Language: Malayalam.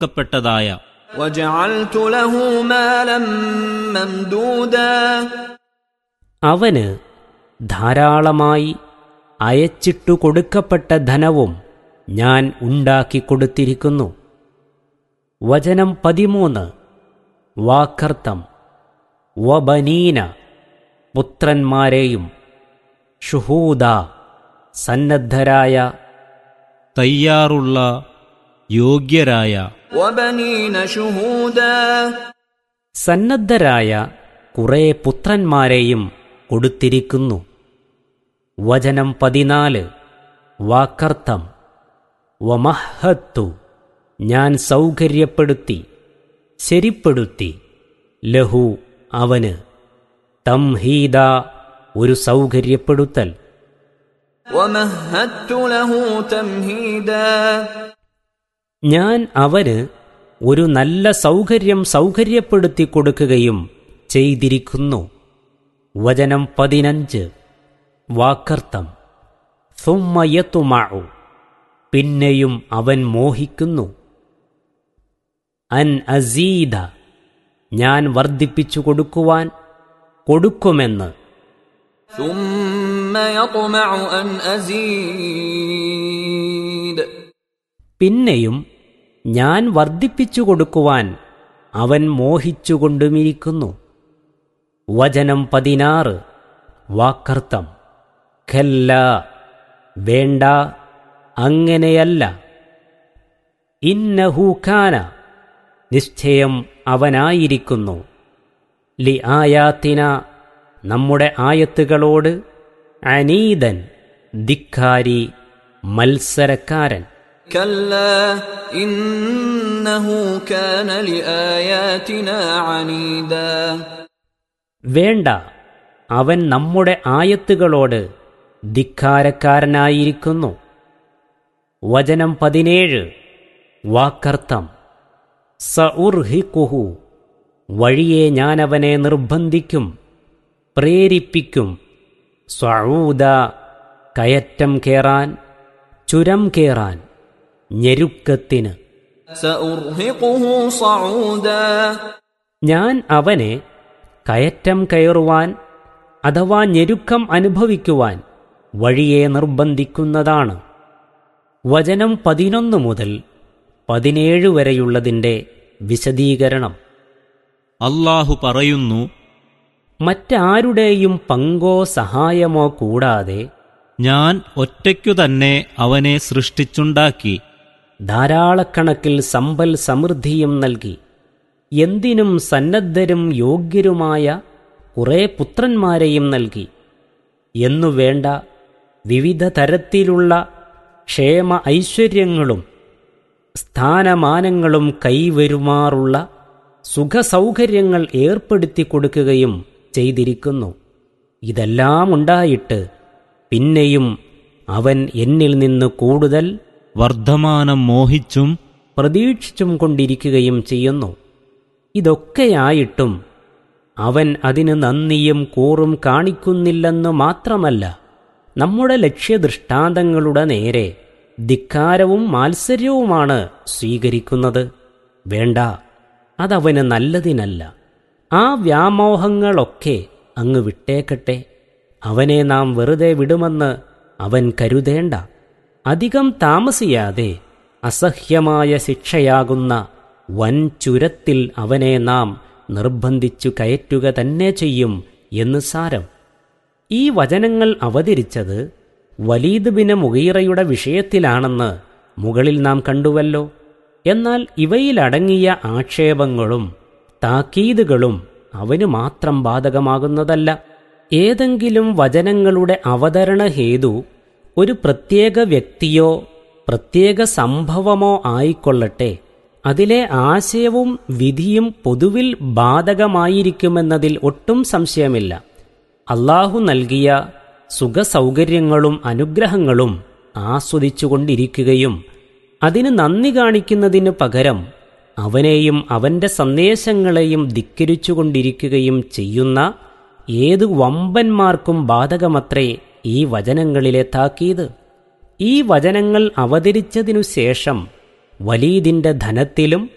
ക്കപ്പെട്ടതായ وجعلت له مالا ممدودا അവന് ധാരാളമായി അയച്ചിട്ടു കൊടുക്കപ്പെട്ട ധനവും ഞാൻ ഉണ്ടാക്കിക്കൊടുത്തിരിക്കുന്നു വചനം പതിമൂന്ന് വാക്കർത്ഥം വബനീന പുത്രന്മാരെയും ഷുഹൂദ സന്നദ്ധരായ തയ്യാറുള്ള യോഗ്യരായ وبنين شهودا സന്നദ്ധരായ കുറെ പുത്രന്മാരെയും കൊടുത്തിരിക്കുന്നു വചനം പതിനാല് വാക്കർത്ഥം വമഹത്തു ഞാൻ സൗകര്യപ്പെടുത്തി ശരിപ്പെടുത്തി ലഹു അവന് തംഹീദ ഒരു സൗകര്യപ്പെടുത്തൽ ومهدت له تمهيدا ഞാൻ അവന് ഒരു നല്ല സൗകര്യം സൗകര്യപ്പെടുത്തി കൊടുക്കുകയും ചെയ്തിരിക്കുന്നു വചനം പതിനഞ്ച് വാക്കർത്ഥം സുമ്മയത്തുമാഉ പിന്നെയും അവൻ മോഹിക്കുന്നു അൻ അസീദ ഞാൻ വർദ്ധിപ്പിച്ചു കൊടുക്കുവാൻ കൊടുക്കുമെന്ന് ثم يطمع أن أزيد പിന്നെയും ഞാൻ വർദ്ധിപ്പിച്ചു കൊടുക്കുവാൻ അവൻ മോഹിച്ചുകൊണ്ടുമിരിക്കുന്നു വചനം പതിനാറ് വാക്കർത്ഥം ഖല്ല വേണ്ട അങ്ങനെയല്ല ഇന്നഹൂഖാന നിശ്ചയം അവനായിരിക്കുന്നു ലി ആയാത്തിന നമ്മുടെ ആയത്തുകളോട് അനീതൻ ധിക്കാരി മത്സരക്കാരൻ كلا إنه كان لآياتنا عنيدا വേണ്ട അവൻ നമ്മുടെ ആയത്തുകളോട് ധിക്കാരക്കാരനായിരിക്കുന്നു വചനം പതിനേഴ് വാക്കർത്ഥം സഉർഹിക്കുഹു വഴിയെ ഞാനവനെ നിർബന്ധിക്കും പ്രേരിപ്പിക്കും സ്വഊദ കയറ്റം കേറാൻ ചുരം കേറാൻ ഞെരുക്കത്തിന് سأرهقه صعودا ഞാൻ അവനെ കയറ്റം കയറുവാൻ അഥവാ ഞെരുക്കം അനുഭവിക്കുവാൻ വഴിയെ നിർബന്ധിക്കുന്നതാണ് വചനം പതിനൊന്ന് മുതൽ പതിനേഴ് വരെയുള്ളതിൻ്റെ വിശദീകരണം അള്ളാഹു പറയുന്നു മറ്റാരുടെയും പങ്കോ സഹായമോ കൂടാതെ ഞാൻ ഒറ്റയ്ക്കു തന്നെ അവനെ സൃഷ്ടിച്ചുണ്ടാക്കി ധാരാളക്കണക്കിൽ സമ്പൽ സമൃദ്ധിയും നൽകി എന്തിനും സന്നദ്ധരും യോഗ്യരുമായ കുറെ പുത്രന്മാരെയും നൽകി എന്നു വേണ്ട വിവിധ തരത്തിലുള്ള ക്ഷേമ ഐശ്വര്യങ്ങളും സ്ഥാനമാനങ്ങളും കൈവരുമാറുള്ള സുഖസൗകര്യങ്ങൾ ഏർപ്പെടുത്തി കൊടുക്കുകയും ചെയ്തിരിക്കുന്നു ഇതെല്ലാം ഉണ്ടായിട്ട് പിന്നെയും അവൻ എന്നിൽ നിന്ന് കൂടുതൽ വർദ്ധമാനം മോഹിച്ചും പ്രതീക്ഷിച്ചും കൊണ്ടിരിക്കുകയും ചെയ്യുന്നു ഇതൊക്കെയായിട്ടും അവൻ അതിന് നന്ദിയും കൂറും കാണിക്കുന്നില്ലെന്ന് മാത്രമല്ല നമ്മുടെ ലക്ഷ്യദൃഷ്ടാന്തങ്ങളുടെ നേരെ ധിക്കാരവും മാത്സര്യവുമാണ് സ്വീകരിക്കുന്നത് വേണ്ട അതവന് നല്ലതിനല്ല ആ വ്യാമോഹങ്ങളൊക്കെ അങ്ങ് വിട്ടേക്കട്ടെ അവനെ നാം വെറുതെ വിടുമെന്ന് അവൻ കരുതേണ്ട അധികം താമസിയാതെ അസഹ്യമായ ശിക്ഷയാകുന്ന വൻ ചുരത്തിൽ അവനെ നാം നിർബന്ധിച്ചു കയറ്റുക തന്നെ ചെയ്യും എന്ന് സാരം ഈ വചനങ്ങൾ അവതരിച്ചത് വലീദ് ബിന് മുഗീറയുടെ വിഷയത്തിലാണെന്ന് മുകളിൽ നാം കണ്ടുവല്ലോ എന്നാൽ ഇവയിലടങ്ങിയ ആക്ഷേപങ്ങളും താക്കീതുകളും അവന് മാത്രം ബാധകമാകുന്നതല്ല ഏതെങ്കിലും വചനങ്ങളുടെ അവതരണ ഹേതു ഒരു പ്രത്യേക വ്യക്തിയോ പ്രത്യേക സംഭവമോ ആയിക്കൊള്ളട്ടെ അതിലെ ആശയവും വിധിയും പൊതുവിൽ ബാധകമായിരിക്കുമെന്നതിൽ ഒട്ടും സംശയമില്ല അള്ളാഹു നൽകിയ സുഖസൗകര്യങ്ങളും അനുഗ്രഹങ്ങളും ആസ്വദിച്ചുകൊണ്ടിരിക്കുകയും അതിന് നന്ദി കാണിക്കുന്നതിന് പകരം അവനെയും അവന്റെ സന്ദേശങ്ങളെയും ധിക്കരിച്ചുകൊണ്ടിരിക്കുകയും ചെയ്യുന്ന ഏത് വമ്പന്മാർക്കും ബാധകമത്രേ ഈ വചനങ്ങളിലെ താക്കീത് ഈ വചനങ്ങൾ അവതരിച്ചതിനു ശേഷം വലീദിന്റെ ധനത്തിലും